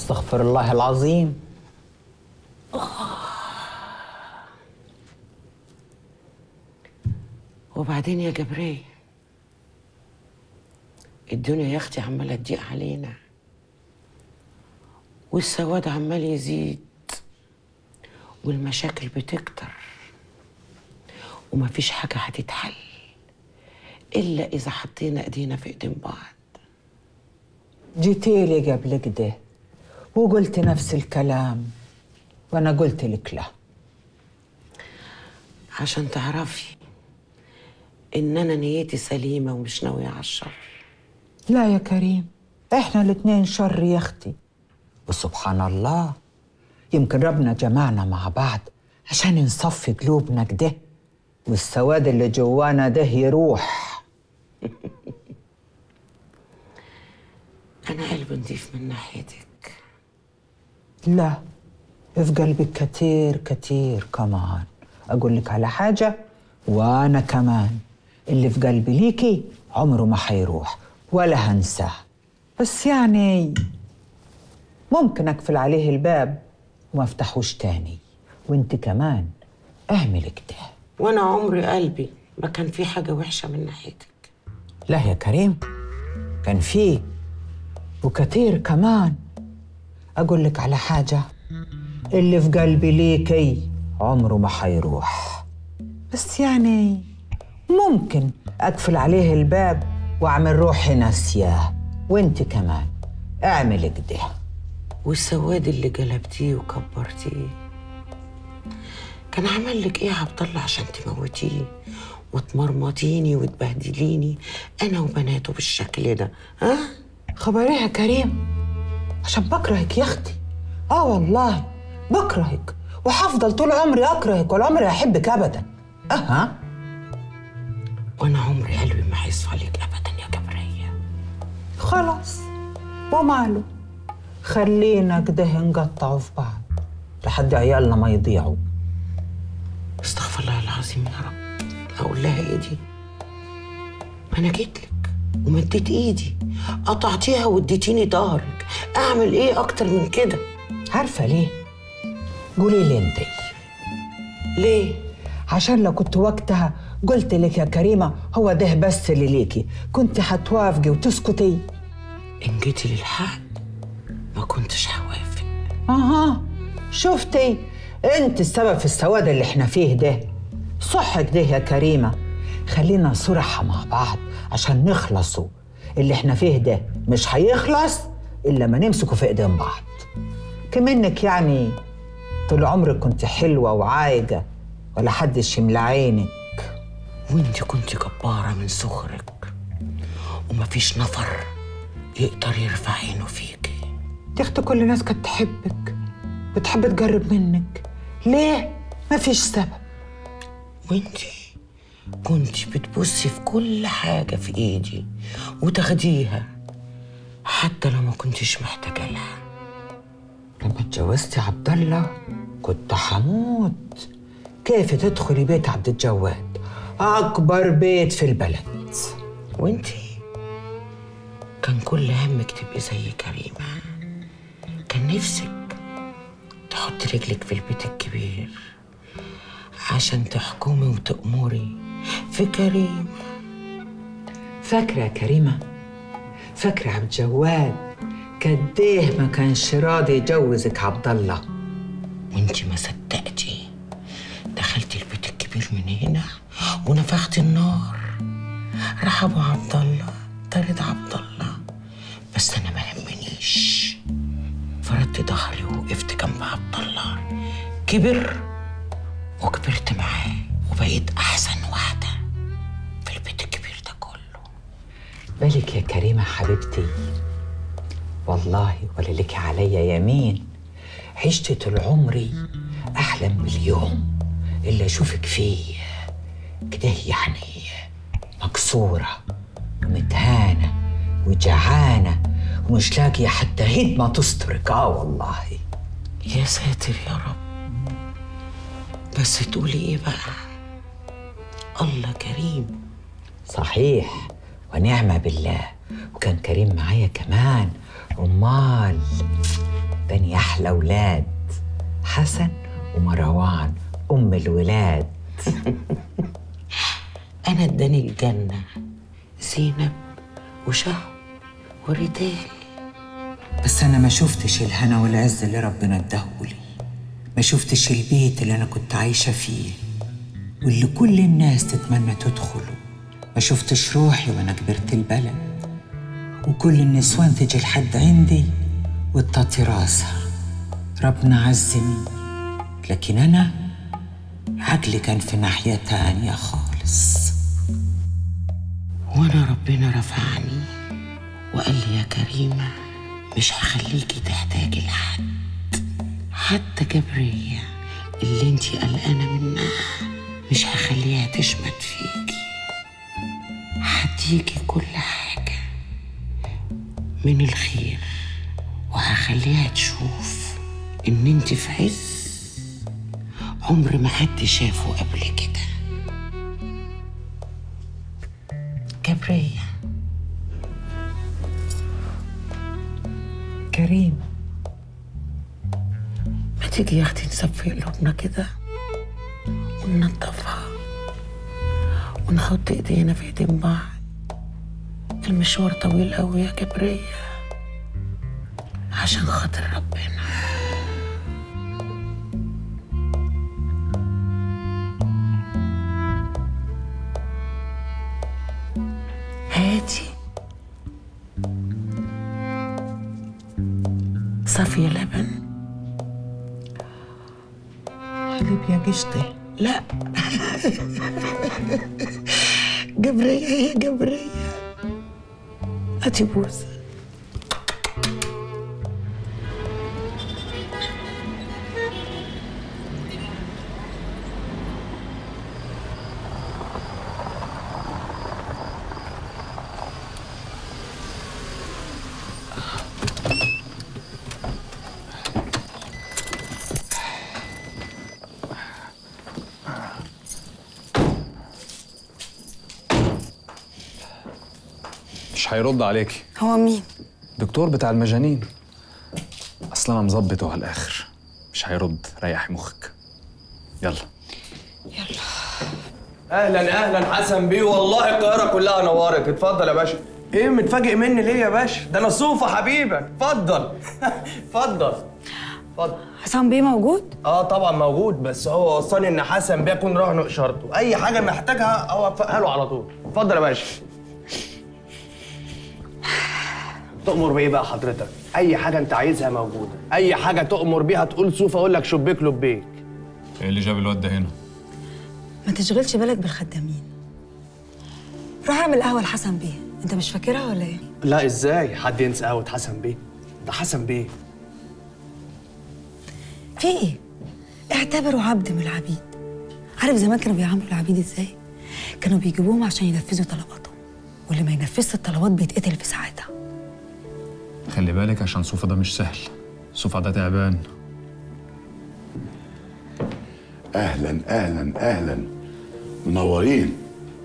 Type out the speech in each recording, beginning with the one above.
استغفر الله العظيم وبعدين يا جبرية الدنيا يا اختي عماله تضيق علينا والسواد عمال يزيد والمشاكل بتكتر ومفيش حاجة هتتحل إلا إذا حطينا إيدينا في إيدين بعض جيتيلي قبل كده وقلت نفس الكلام وانا قلت لك لا عشان تعرفي إن أنا نيتي سليمة ومش ناوية على الشر لا يا كريم احنا الاتنين شر يا اختي وسبحان الله يمكن ربنا جمعنا مع بعض عشان نصفي قلوبنا كده والسواد اللي جوانا ده يروح أنا قلبي نضيف من ناحيتك لا في قلبك كتير كتير كمان أقول لك على حاجة وأنا كمان اللي في قلبي ليكي عمره ما حيروح ولا هنساه بس يعني ممكن أقفل عليه الباب وما افتحوش تاني وانت كمان اعمل كده وأنا عمري قلبي ما كان في حاجة وحشة من ناحيتك لا يا كريم كان فيه وكتير كمان أقول لك على حاجة اللي في قلبي ليكي عمره ما حيروح بس يعني ممكن أقفل عليه الباب وأعمل روحي ناسياه وانت كمان اعمل كده والسواد اللي قلبتيه وكبرتيه كان عمل لك ايه يا عبد الله عشان تموتيه وتمرمطيني وتبهدليني انا وبناته بالشكل ده ها خبر ايه يا كريم عشان بكرهك يا اختي اه والله بكرهك وحفضل طول عمري اكرهك ولا عمري احبك ابدا اها وانا عمري قلبي ما هيصفى لك ابدا يا جبريه خلاص وماله خلينا كده نقطعوا في بعض لحد عيالنا ما يضيعوا استغفر الله العظيم يا رب اقول لها ايه دي انا جيت لك ومديت ايدي قطعتيها واديتيني ظهرك اعمل ايه اكتر من كده عارفه ليه قولي لي انت ليه عشان لو كنت وقتها قلت لك يا كريمه هو ده بس اللي ليكي كنت هتوافقي وتسكتي ان جيتي للحق ما كنتش هوافق اها شفتي انت السبب في السواد اللي احنا فيه ده صح كده يا كريمه خلينا صرحة مع بعض عشان نخلصوا اللي احنا فيه ده مش هيخلص الا ما نمسكوا في ايدين بعض كمنك يعني طول عمرك كنت حلوه وعايجه ولا حدش يملى عينك وانت كنت جبارة من صغرك ومفيش نفر يقدر يرفع عينه فيكي يا اختي كل الناس كانت تحبك بتحب تقرب منك ليه مفيش سبب وانتي كنت بتبصي في كل حاجة في ايدي وتاخديها حتى لو ما كنتش محتاجة لها لما اتجوزتي عبد الله كنت حموت كيف تدخلي بيت عبد الجواد اكبر بيت في البلد وانتي كان كل همك تبقي زي كريمة كان نفسك تحطي رجلك في البيت الكبير عشان تحكمي وتأمري في كريم فاكرة يا كريمة فاكرة عبد الجواد كديه ما كانش راضي يجوزك عبد الله وانتي ما صدقتي دخلتي البيت الكبير من هنا ونفختي النار راح ابو عبد الله طرد عبد الله بس انا ما يهمنيش فردت ظهري ووقفت جنب عبد الله كبر وكبرت معاه وبقيت احسن واحده في البيت الكبير ده كله بالك يا كريمة حبيبتي والله ولا لك عليا يمين عشت طول عمري أحلم باليوم اللي أشوفك فيه كده يعني مكسورة ومتهانة وجعانة ومش لاقية حتى هدمة تسترك آه والله يا ساتر يا رب بس تقولي ايه بقى الله كريم صحيح ونعمة بالله وكان كريم معايا كمان أمال تاني أحلى ولاد حسن ومروان أم الولاد أنا اداني الجنة زينب وشهر وريتال بس أنا ما شفتش الهنا والعز اللي ربنا اداهولي ما شفتش البيت اللي أنا كنت عايشة فيه واللي كل الناس تتمنى تدخله ما شفتش روحي وأنا كبرت البلد وكل النسوان تجي لحد عندي وتطي راسها ربنا عزني لكن أنا عقلي كان في ناحية تانية خالص وأنا ربنا رفعني وقال لي يا كريمة مش هخليكي تحتاجي لحد حتى جبرية اللي انتي قلقانة منها مش هخليها تشمت فيكي هديكي كل حاجة من الخير وهخليها تشوف ان انتي في عز عمر ما حد شافه قبل كده جبرية كريم ما تيجي يا اختي نصفي قلوبنا كده وننضفها ونحط ايدينا في ايدين بعض المشوار طويل قوي يا جبرية عشان خاطر ربنا هاتي صفي لبن حليب يا قشطي لا جبرية هي جبرية هاتي بوسة مش هيرد عليكي هو مين؟ دكتور بتاع المجانين اصل انا مظبطه على الاخر مش هيرد ريحي مخك يلا اهلا اهلا حسن بيه والله القاهره كلها نورت اتفضل يا باشا ايه متفاجئ مني ليه يا باشا ده انا صوفه حبيبك اتفضل اتفضل اتفضل حسام بيه موجود؟ اه طبعا موجود بس هو وصاني ان حسن بيه يكون راح اشارته اي حاجه محتاجها اوفقها له على طول اتفضل يا باشا تؤمر بايه بقى حضرتك اي حاجه انت عايزها موجوده اي حاجه تؤمر بيها تقول صوفه اقول لك شبيك لبيك ايه اللي جاب الواد ده هنا ما تشغلش بالك بالخدامين روح اعمل قهوه لحسن بيه انت مش فاكرها ولا ايه؟ لا ازاي حد ينسى قهوه حسن بيه ده حسن بيه في ايه؟ اعتبره عبد من العبيد عارف زمان كانوا بيعاملوا العبيد ازاي؟ كانوا بيجيبوهم عشان ينفذوا طلباتهم واللي ما ينفذش الطلبات بيتقتل في ساعتها خلي بالك عشان صوفا ده مش سهل صوفا ده تعبان اهلا اهلا اهلا منورين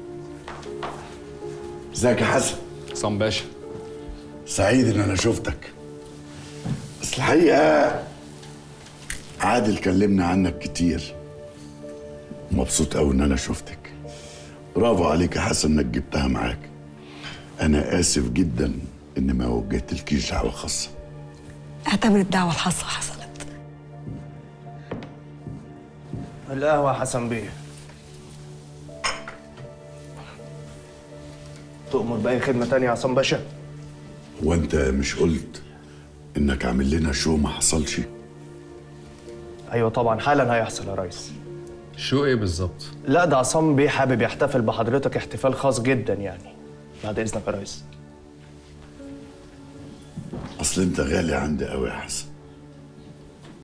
ازيك يا حسن عصام باشا سعيد ان انا شفتك بس الحقيقه عادل كلمنا عنك كتير مبسوط قوي ان انا شفتك برافو عليك يا حسن انك جبتها معاك انا اسف جدا ان ما وجهتلكيش دعوه خاصه اعتبر الدعوه الخاصه حصلت القهوة يا حسن بيه تؤمر بأي خدمة تانية يا عصام باشا؟ هو انت مش قلت انك عامل لنا شو ما حصلش أيوة طبعا حالا هيحصل يا ريس شو ايه بالظبط لا ده عصام بيه حابب يحتفل بحضرتك احتفال خاص جدا يعني بعد إذنك يا ريس اصل انت غالي عندي قوي يا حسن